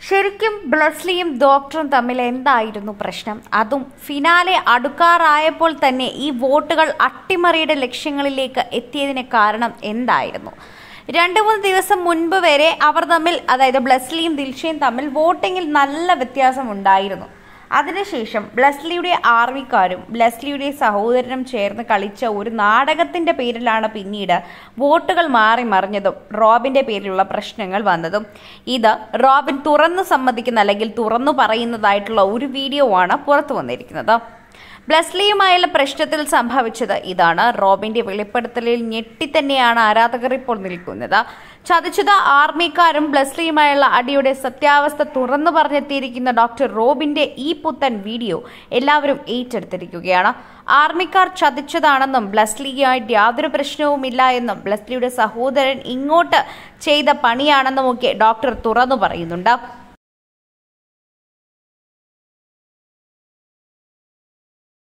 ശരിക്കും ബ്ലസ്ലിയും ഡോക്ടറും തമ്മിൽ എന്തായിരുന്നു പ്രശ്നം അതും ഫിനാലെ അടുക്കാറായപ്പോൾ തന്നെ ഈ വോട്ടുകൾ അട്ടിമറിയുടെ ലക്ഷ്യങ്ങളിലേക്ക് എത്തിയതിന് കാരണം എന്തായിരുന്നു രണ്ടു മൂന്ന് ദിവസം മുൻപ് വരെ അവർ തമ്മിൽ അതായത് ബ്ലസ്ലിയും ദിൽഷയും തമ്മിൽ വോട്ടിങ്ങിൽ നല്ല വ്യത്യാസം ഉണ്ടായിരുന്നു അതിനുശേഷം ബ്ലസ്ലിയുടെ ആർമിക്കാരും ബ്ലസ്ലിയുടെ സഹോദരനും ചേർന്ന് കളിച്ച ഒരു നാടകത്തിന്റെ പേരിലാണ് പിന്നീട് വോട്ടുകൾ മാറി മറിഞ്ഞതും റോബിന്റെ പേരിലുള്ള പ്രശ്നങ്ങൾ വന്നതും ഇത് റോബിൻ തുറന്നു സമ്മതിക്കുന്ന അല്ലെങ്കിൽ തുറന്നു പറയുന്നതായിട്ടുള്ള ഒരു വീഡിയോ ആണ് പുറത്തു വന്നിരിക്കുന്നത് ബ്ലസ്ലിയുമായുള്ള പ്രശ്നത്തിൽ സംഭവിച്ചത് ഇതാണ് റോബിന്റെ വെളിപ്പെടുത്തലിൽ ഞെട്ടി തന്നെയാണ് ആരാധകർ ഇപ്പോൾ നിൽക്കുന്നത് ചതിച്ചത് ആർമിക്കാരും ബ്ലസ്ലിയുമായുള്ള അടിയുടെ സത്യാവസ്ഥ തുറന്നു പറഞ്ഞെത്തിയിരിക്കുന്ന ഡോക്ടർ റോബിന്റെ ഈ പുത്തൻ വീഡിയോ എല്ലാവരും ഏറ്റെടുത്തിരിക്കുകയാണ് ആർമിക്കാർ ചതിച്ചതാണെന്നും ബ്ലസ്ലിയുമായിട്ട് യാതൊരു പ്രശ്നവുമില്ല എന്നും ബ്ലസ്ലിയുടെ സഹോദരൻ ഇങ്ങോട്ട് ചെയ്ത പണിയാണെന്നുമൊക്കെ ഡോക്ടർ തുറന്നു പറയുന്നുണ്ട്